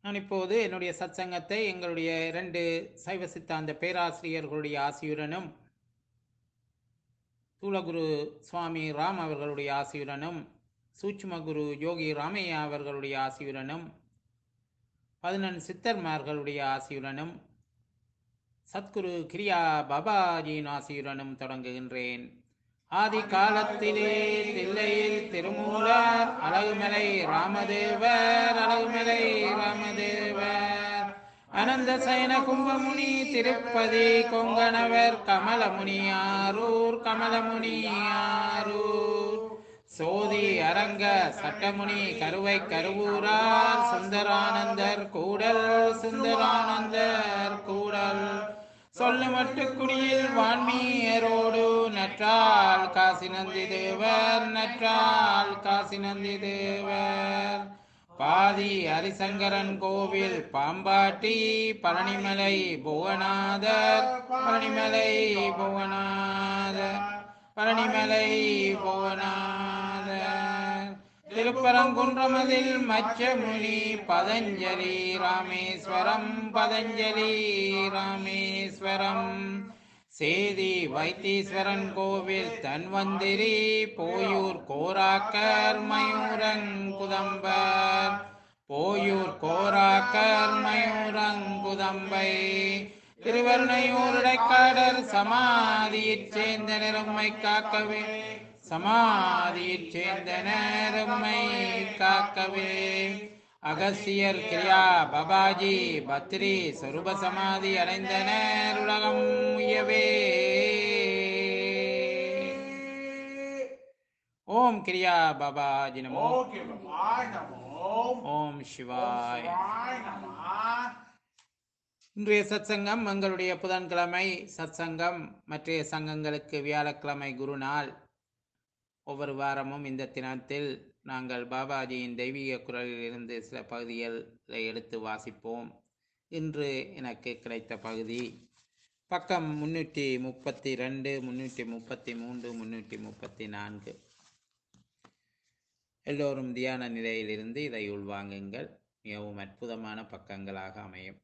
நான் இப்போது என்னுடைய சத்சங்கத்தை எங்களுடைய இரண்டு சைவ சித்தாந்த பேராசிரியர்களுடைய ஆசியுடனும் தூளகுரு சுவாமி ராம் அவர்களுடைய ஆசியுடனும் சூட்சும குரு யோகி ராமையா அவர்களுடைய ஆசியுடனும் பதினெண் சித்தர்மார்களுடைய ஆசியுடனும் சத்குரு கிரியா பாபாஜியின் ஆசியுடனும் தொடங்குகின்றேன் ஆதி காலத்திலே தில்லையில் திருமூலர் அழகுமலை ராமதேவர் அழகுமலை ராமதேவர் அனந்த சயன கும்பமுனி திருப்பதி கொங்கணவர் கமலமுனி ஆரூர் கமலமுனி ஆரூர் சோதி அரங்க சட்டமுனி கருவை கருவூரார் சுந்தரானந்தர் கூடல் சுந்தரானந்தர் கூடல் சொல்லு மட்டுக்குடியில் வான்மீயரோடு நற்றால் காசி நந்தி தேவர் நற்றால் காசி நந்தி தேவர் பாதி ஹரிசங்கரன் கோவில் பாம்பாட்டி பழனிமலை புவனாதர் பழனிமலை புவனாதர் பழனிமலை புவனாதர் திருப்பரங்குன்றமதில் மச்சமுனி பதஞ்சலி ராமேஸ்வரம் பதஞ்சலி ராமேஸ்வரம் சேதி வைத்தீஸ்வரன் கோவில் தன்வந்திரி போயூர் கோராக்கர் மயூரங்குதம்பர் போயூர் கோராக்கர் மயூரங்குதம்பை திருவருணையூருடைக்காடர் சமாதியிற் சேர்ந்த நிறம்மை காக்கவே சமாதியிற் சேர்ந்த நேரம்மை காக்கவே அகசியர் கிரியா பபாஜி பத்ரி சொரூப சமாதி அடைந்தனர் உலகம் உயவே ஓம் கிரியா பாபாஜி நமோ ஓகே பாபாய் நமோ ஓம் சிவாய் சிவாய் நமஹ இன்றைய சத்சங்கம் எங்களுடைய புதன்கிழமை சத்சங்கம் மற்றைய சங்கங்களுக்கு வியாழக்கிழமை குருநாள் ஒவ்வொரு வாரமும் இந்த தினத்தில் நாங்கள் பாபாஜியின் தெய்வீக குரலில் இருந்து சில பகுதிகளை எடுத்து வாசிப்போம் இன்று எனக்கு கிடைத்த பகுதி பக்கம் முன்னூற்றி முப்பத்தி ரெண்டு முன்னூற்றி முப்பத்தி மூன்று முன்னூற்றி முப்பத்தி நான்கு எல்லோரும் தியான நிலையிலிருந்து இதை உள்வாங்குங்கள் மிகவும் அற்புதமான பக்கங்களாக அமையும்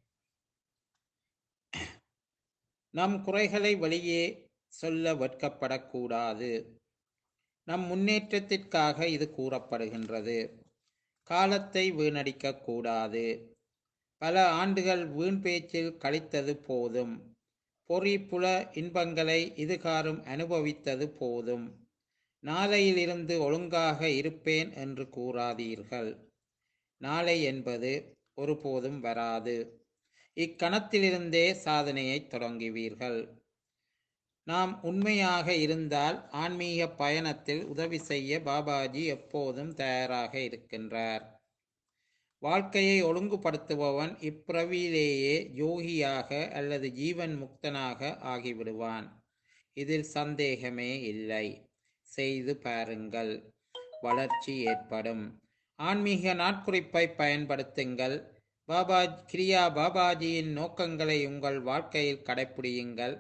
நம் குறைகளை வெளியே சொல்ல வெட்கப்படக்கூடாது நம் முன்னேற்றத்திற்காக இது கூறப்படுகின்றது காலத்தை வீணடிக்க கூடாது பல ஆண்டுகள் வீண் பேச்சில் கழித்தது போதும் பொறி புல இன்பங்களை இதுகாரும் அனுபவித்தது போதும் நாளையிலிருந்து ஒழுங்காக இருப்பேன் என்று கூறாதீர்கள் நாளை என்பது ஒருபோதும் வராது இக்கணத்திலிருந்தே சாதனையை தொடங்குவீர்கள் நாம் உண்மையாக இருந்தால் ஆன்மீக பயணத்தில் உதவி செய்ய பாபாஜி எப்போதும் தயாராக இருக்கின்றார் வாழ்க்கையை ஒழுங்குபடுத்துபவன் இப்பிறவியிலேயே யோகியாக அல்லது ஜீவன் முக்தனாக ஆகிவிடுவான் இதில் சந்தேகமே இல்லை செய்து பாருங்கள் வளர்ச்சி ஏற்படும் ஆன்மீக நாட்குறிப்பை பயன்படுத்துங்கள் பாபா கிரியா பாபாஜியின் நோக்கங்களை உங்கள் வாழ்க்கையில் கடைப்பிடியுங்கள்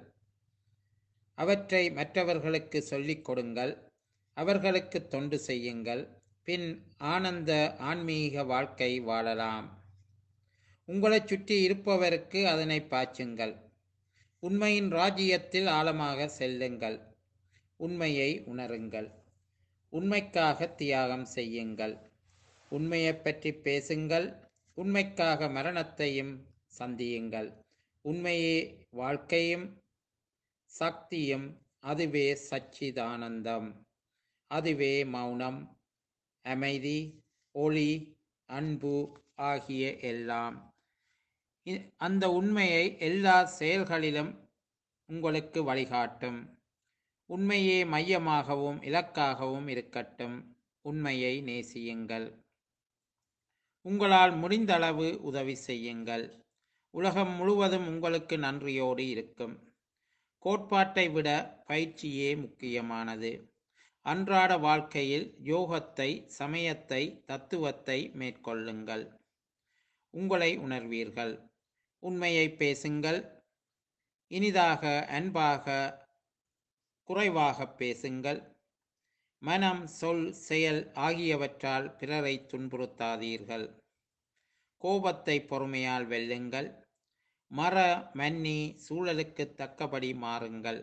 அவற்றை மற்றவர்களுக்கு சொல்லிக் கொடுங்கள் அவர்களுக்கு தொண்டு செய்யுங்கள் பின் ஆனந்த ஆன்மீக வாழ்க்கை வாழலாம் உங்களைச் சுற்றி இருப்பவருக்கு அதனை பாய்ச்சுங்கள் உண்மையின் ராஜ்யத்தில் ஆழமாக செல்லுங்கள் உண்மையை உணருங்கள் உண்மைக்காக தியாகம் செய்யுங்கள் உண்மையைப் பற்றி பேசுங்கள் உண்மைக்காக மரணத்தையும் சந்தியுங்கள் உண்மையே வாழ்க்கையும் சக்தியும் அதுவே சச்சிதானந்தம் அதுவே மௌனம் அமைதி ஒளி அன்பு ஆகிய எல்லாம் இ- அந்த உண்மையை எல்லா செயல்களிலும் உங்களுக்கு வழிகாட்டும் உண்மையே மையமாகவும் இலக்காகவும் இருக்கட்டும் உண்மையை நேசியுங்கள் உங்களால் முடிந்தளவு உதவி செய்யுங்கள் உலகம் முழுவதும் உங்களுக்கு நன்றியோடு இருக்கும் கோட்பாட்டை விட பயிற்சியே முக்கியமானது அன்றாட வாழ்க்கையில் யோகத்தை சமயத்தை தத்துவத்தை மேற்கொள்ளுங்கள் உங்களை உணர்வீர்கள் உண்மையை பேசுங்கள் இனிதாக அன்பாக குறைவாக பேசுங்கள் மனம் சொல் செயல் ஆகியவற்றால் பிறரை துன்புறுத்தாதீர்கள் கோபத்தை பொறுமையால் வெல்லுங்கள் மற மன்னி சூழலுக்கு தக்கபடி மாறுங்கள்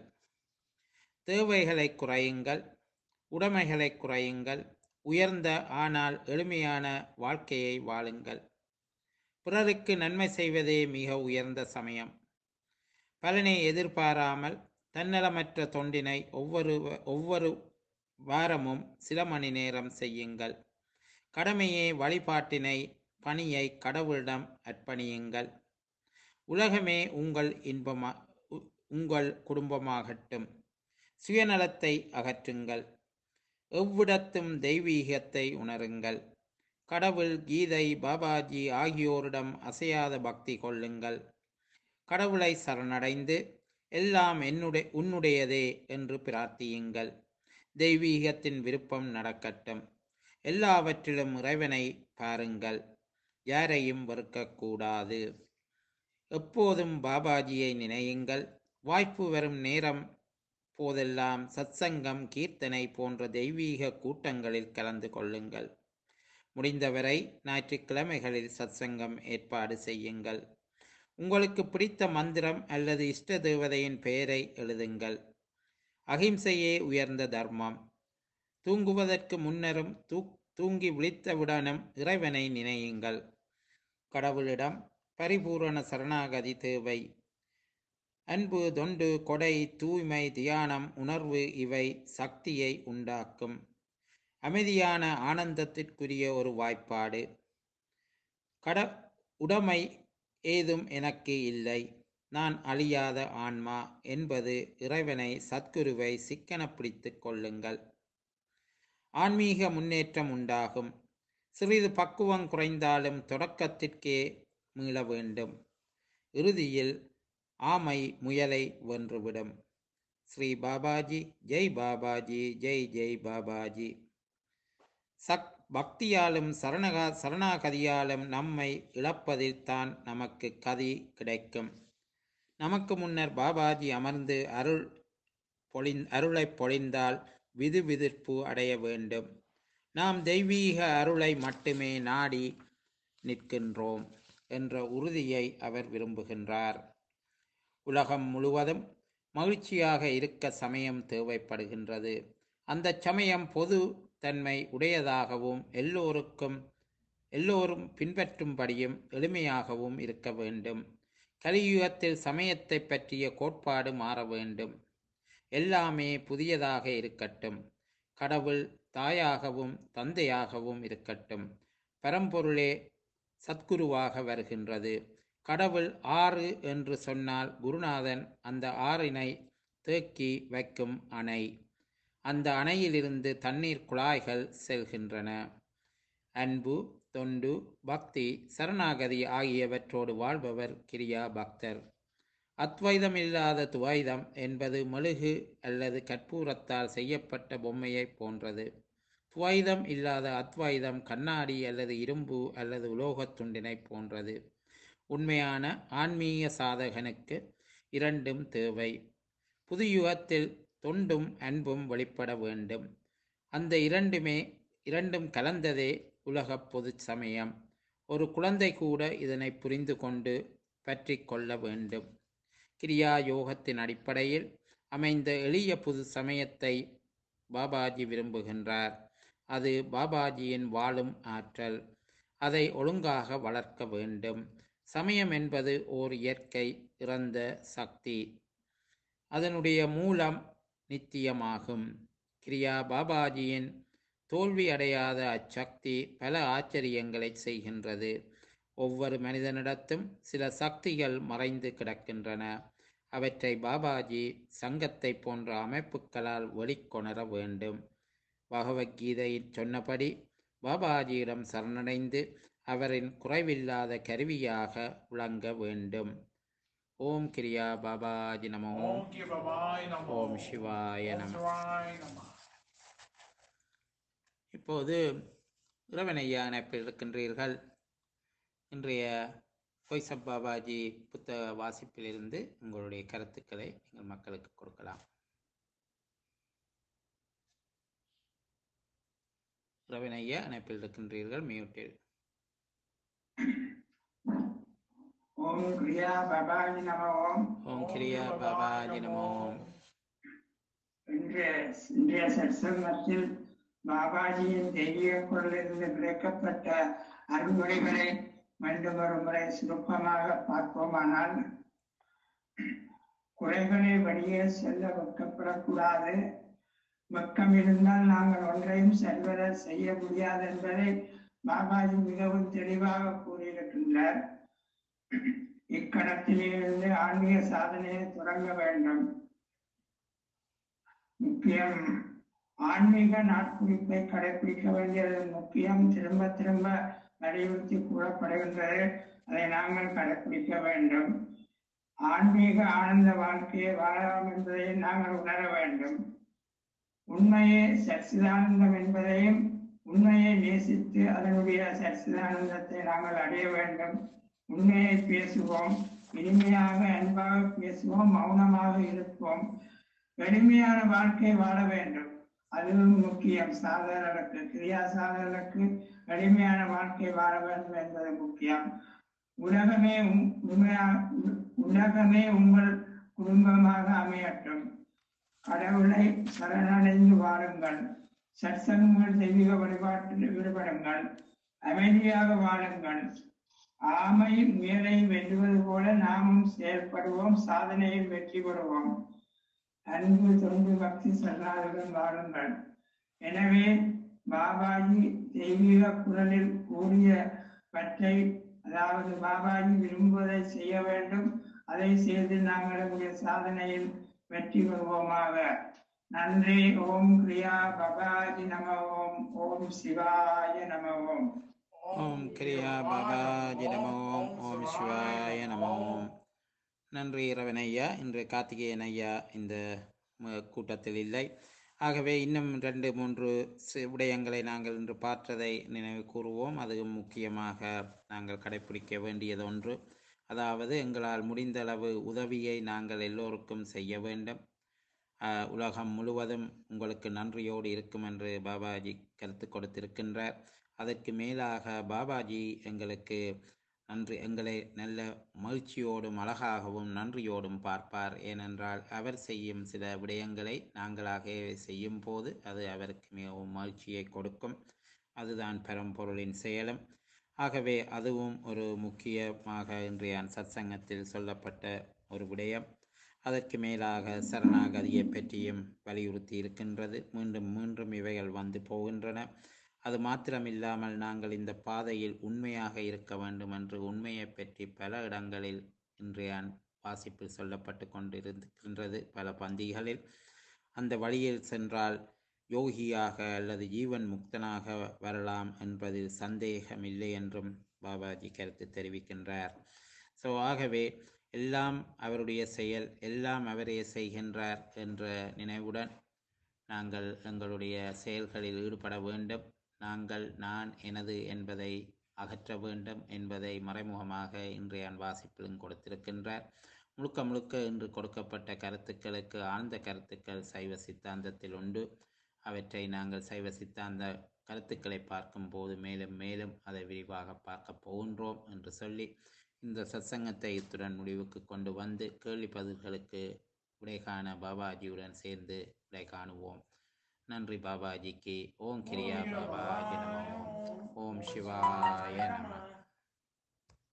தேவைகளை குறையுங்கள் உடைமைகளை குறையுங்கள் உயர்ந்த ஆனால் எளிமையான வாழ்க்கையை வாழுங்கள் பிறருக்கு நன்மை செய்வதே மிக உயர்ந்த சமயம் பலனை எதிர்பாராமல் தன்னலமற்ற தொண்டினை ஒவ்வொரு ஒவ்வொரு வாரமும் சில மணி நேரம் செய்யுங்கள் கடமையே வழிபாட்டினை பணியை கடவுளிடம் அர்ப்பணியுங்கள் உலகமே உங்கள் இன்பமா உ- உங்கள் குடும்பமாகட்டும் சுயநலத்தை அகற்றுங்கள் எவ்விடத்தும் தெய்வீகத்தை உணருங்கள் கடவுள் கீதை பாபாஜி ஆகியோரிடம் அசையாத பக்தி கொள்ளுங்கள் கடவுளை சரணடைந்து எல்லாம் என்னுடைய உன்னுடையதே என்று பிரார்த்தியுங்கள் தெய்வீகத்தின் விருப்பம் நடக்கட்டும் எல்லாவற்றிலும் இறைவனை பாருங்கள் யாரையும் வெறுக்கக்கூடாது எப்போதும் பாபாஜியை நினையுங்கள் வாய்ப்பு வரும் நேரம் போதெல்லாம் சத்சங்கம் கீர்த்தனை போன்ற தெய்வீக கூட்டங்களில் கலந்து கொள்ளுங்கள் முடிந்தவரை ஞாயிற்றுக்கிழமைகளில் சத்சங்கம் ஏற்பாடு செய்யுங்கள் உங்களுக்கு பிடித்த மந்திரம் அல்லது இஷ்ட தேவதையின் பெயரை எழுதுங்கள் அகிம்சையே உயர்ந்த தர்மம் தூங்குவதற்கு முன்னரும் தூ தூங்கி விழித்தவுடனும் இறைவனை நினையுங்கள் கடவுளிடம் பரிபூரண சரணாகதி தேவை அன்பு தொண்டு கொடை தூய்மை தியானம் உணர்வு இவை சக்தியை உண்டாக்கும் அமைதியான ஆனந்தத்திற்குரிய ஒரு வாய்ப்பாடு கட உடைமை ஏதும் எனக்கு இல்லை நான் அழியாத ஆன்மா என்பது இறைவனை சத்குருவை சிக்கன பிடித்துக் கொள்ளுங்கள் ஆன்மீக முன்னேற்றம் உண்டாகும் சிறிது பக்குவம் குறைந்தாலும் தொடக்கத்திற்கே மீள வேண்டும் இறுதியில் ஆமை முயலை வென்றுவிடும் ஸ்ரீ பாபாஜி ஜெய் பாபாஜி ஜெய் ஜெய் பாபாஜி சக் பக்தியாலும் சரணகா சரணாகதியாலும் நம்மை இழப்பதில் தான் நமக்கு கதி கிடைக்கும் நமக்கு முன்னர் பாபாஜி அமர்ந்து அருள் பொழிந் அருளை பொழிந்தால் விது விதிர்ப்பு அடைய வேண்டும் நாம் தெய்வீக அருளை மட்டுமே நாடி நிற்கின்றோம் என்ற உறுதியை அவர் விரும்புகின்றார் உலகம் முழுவதும் மகிழ்ச்சியாக இருக்க சமயம் தேவைப்படுகின்றது அந்த சமயம் பொது தன்மை உடையதாகவும் எல்லோருக்கும் எல்லோரும் பின்பற்றும்படியும் எளிமையாகவும் இருக்க வேண்டும் கலியுகத்தில் சமயத்தை பற்றிய கோட்பாடு மாற வேண்டும் எல்லாமே புதியதாக இருக்கட்டும் கடவுள் தாயாகவும் தந்தையாகவும் இருக்கட்டும் பரம்பொருளே சத்குருவாக வருகின்றது கடவுள் ஆறு என்று சொன்னால் குருநாதன் அந்த ஆறினை தேக்கி வைக்கும் அணை அந்த அணையிலிருந்து தண்ணீர் குழாய்கள் செல்கின்றன அன்பு தொண்டு பக்தி சரணாகதி ஆகியவற்றோடு வாழ்பவர் கிரியா பக்தர் அத்வைதம் இல்லாத துவைதம் என்பது மெழுகு அல்லது கற்பூரத்தால் செய்யப்பட்ட பொம்மையைப் போன்றது துவைதம் இல்லாத அத்வைதம் கண்ணாடி அல்லது இரும்பு அல்லது உலோகத் துண்டினைப் போன்றது உண்மையான ஆன்மீக சாதகனுக்கு இரண்டும் தேவை புது யுகத்தில் தொண்டும் அன்பும் வெளிப்பட வேண்டும் அந்த இரண்டுமே இரண்டும் கலந்ததே உலகப் பொது சமயம் ஒரு குழந்தை கூட இதனை புரிந்து கொண்டு பற்றி கொள்ள வேண்டும் கிரியா யோகத்தின் அடிப்படையில் அமைந்த எளிய புது சமயத்தை பாபாஜி விரும்புகின்றார் அது பாபாஜியின் வாழும் ஆற்றல் அதை ஒழுங்காக வளர்க்க வேண்டும் சமயம் என்பது ஓர் இயற்கை இறந்த சக்தி அதனுடைய மூலம் நித்தியமாகும் கிரியா பாபாஜியின் தோல்வி அடையாத அச்சக்தி பல ஆச்சரியங்களை செய்கின்றது ஒவ்வொரு மனிதனிடத்தும் சில சக்திகள் மறைந்து கிடக்கின்றன அவற்றை பாபாஜி சங்கத்தை போன்ற அமைப்புகளால் வெளிக்கொணர வேண்டும் பகவத்கீதையில் சொன்னபடி பாபாஜியிடம் சரணடைந்து அவரின் குறைவில்லாத கருவியாக விளங்க வேண்டும் ஓம் கிரியா பாபாஜி நமோ ஓம் கி பவாய் நமோ ஓம் சிவாய ஓம் நம சிவாய் நம இப்போது இறைவனையா இணைப்பில் இருக்கின்றீர்கள் இன்றைய பொய்சப் பாபாஜி புத்தக வாசிப்பிலிருந்து உங்களுடைய கருத்துக்களை நீங்கள் மக்களுக்கு கொடுக்கலாம் இறைவனையா இணைப்பில் இருக்கின்றீர்கள் மியூட்டில் ஓம் கிரியா பபாஜி நம ஓம் ஓம் கிரியா பாபாஜி நமோ இன்றைய இன்றைய சத்சங்கத்தில் பாபாஜியின் தெய்வீக குரலிலிருந்து கிடைக்கப்பட்ட அருள்மொழிகளை மீண்டும் ஒரு முறை சுருக்கமாக பார்ப்போமானால் குறைகளை வெளியே செல்ல வெட்கப்படக்கூடாது வெட்கம் இருந்தால் நாங்கள் ஒன்றையும் செல்வர செய்ய முடியாது என்பதை பாபாஜி மிகவும் தெளிவாக கூறியிருக்கின்றார் இக்கணத்திலிருந்து ஆன்மீக சாதனையை தொடங்க வேண்டும் முக்கியம் ஆன்மீக நாட்குறிப்பை கடைபிடிக்க வேண்டியது முக்கியம் திரும்ப திரும்ப வலியுறுத்தி கூறப்படுகின்றது அதை நாங்கள் கடைபிடிக்க வேண்டும் ஆன்மீக ஆனந்த வாழ்க்கையை வாழலாம் என்பதை நாங்கள் உணர வேண்டும் உண்மையே சச்சிதானந்தம் என்பதையும் உண்மையை நேசித்து அதனுடைய சச்சிதானந்தத்தை நாங்கள் அடைய வேண்டும் உண்மையை பேசுவோம் இனிமையாக அன்பாக பேசுவோம் மௌனமாக இருப்போம் எளிமையான வாழ்க்கை வாழ வேண்டும் அதுவும் முக்கியம் சாதகர்களுக்கு கிரியா சாதகர்களுக்கு எளிமையான வாழ்க்கை வாழ வேண்டும் என்பது முக்கியம் உலகமே உம்- உண்மையா- உ- உலகமே உங்கள் குடும்பமாக அமையட்டும் கடவுளை சரணடைந்து வாருங்கள் சற்சங்கங்கள் தெய்வீக வழிபாட்டில் ஈடுபடுங்கள் அமைதியாக வாழுங்கள் ஆமை முயலை வெல்லுவது போல நாமும் செயல்படுவோம் சாதனையில் வெற்றி பெறுவோம் அன்பு தொண்டு பக்தி சரணாதுடன் வாழுங்கள் எனவே பாபாஜி தெய்வீக குரலில் கூறியவற்றை அதாவது பாபாஜி விரும்புவதை செய்ய வேண்டும் அதை செய்து நாங்கள் நம்முடைய சாதனையில் வெற்றி பெறுவோமாக நன்றி ஓம் கிரியா பாபாஜி நம ஓம் ஓம் சிவாய நம ஓம் ஓம் கிரியா பாபாஜி நமோ ஓம் சிவாய நமோ நன்றி இரவன் ஐயா இன்று கார்த்திகேயன் ஐயா இந்த ம- கூட்டத்தில் இல்லை ஆகவே இன்னும் ரெண்டு மூன்று சி- விடயங்களை நாங்கள் இன்று பார்த்ததை நினைவு கூறுவோம் அதுவும் முக்கியமாக நாங்கள் கடைப்பிடிக்க வேண்டியது ஒன்று அதாவது எங்களால் முடிந்த அளவு உதவியை நாங்கள் எல்லோருக்கும் செய்ய வேண்டும் ஆஹ், உலகம் முழுவதும் உங்களுக்கு நன்றியோடு இருக்கும் என்று பாபாஜி கருத்து கொடுத்திருக்கின்றார் அதற்கு மேலாக பாபாஜி எங்களுக்கு நன்றி எங்களை நல்ல மகிழ்ச்சியோடும் அழகாகவும் நன்றியோடும் பார்ப்பார் ஏனென்றால் அவர் செய்யும் சில விடயங்களை நாங்களாக செய்யும் போது அது அவருக்கு மிகவும் மகிழ்ச்சியை கொடுக்கும் அதுதான் பரம்பொருளின் செயலும் ஆகவே அதுவும் ஒரு முக்கியமாக இன்றைய சத்சங்கத்தில் சொல்லப்பட்ட ஒரு விடயம் அதற்கு மேலாக சரணாகதியை பற்றியும் வலியுறுத்தி இருக்கின்றது மீண்டும் மீண்டும் இவைகள் வந்து போகின்றன அது மாத்திரமில்லாமல் நாங்கள் இந்த பாதையில் உண்மையாக இருக்க வேண்டும் என்று உண்மையை பற்றி பல இடங்களில் இன்றைய வாசிப்பில் சொல்லப்பட்டு கொண்டிருக்கின்றது பல பந்திகளில் அந்த வழியில் சென்றால் யோகியாக அல்லது ஜீவன் முக்தனாக வரலாம் என்பதில் சந்தேகமில்லை என்றும் பாபாஜி கருத்து தெரிவிக்கின்றார் ஸோ ஆகவே எல்லாம் அவருடைய செயல் எல்லாம் அவரே செய்கின்றார் என்ற நினைவுடன் நாங்கள் எங்களுடைய செயல்களில் ஈடுபட வேண்டும் நாங்கள் நான் எனது என்பதை அகற்ற வேண்டும் என்பதை மறைமுகமாக இன்றைய வாசிப்பிலும் கொடுத்திருக்கின்றார் முழுக்க முழுக்க இன்று கொடுக்கப்பட்ட கருத்துக்களுக்கு ஆழ்ந்த கருத்துக்கள் சைவ சித்தாந்தத்தில் உண்டு அவற்றை நாங்கள் சைவ சித்தாந்த கருத்துக்களை பார்க்கும்போது மேலும் மேலும் அதை விரிவாக பார்க்க போகின்றோம் என்று சொல்லி இந்த சத்சங்கத்தை இத்துடன் முடிவுக்கு கொண்டு வந்து கேள்வி பதில்களுக்கு விடை காண பாபாஜியுடன் சேர்ந்து விடை காணுவோம் நன்றி பாபாஜிக்கு ஓம் கிரியா பாபாஜி நமோ ஓம் சிவாய நம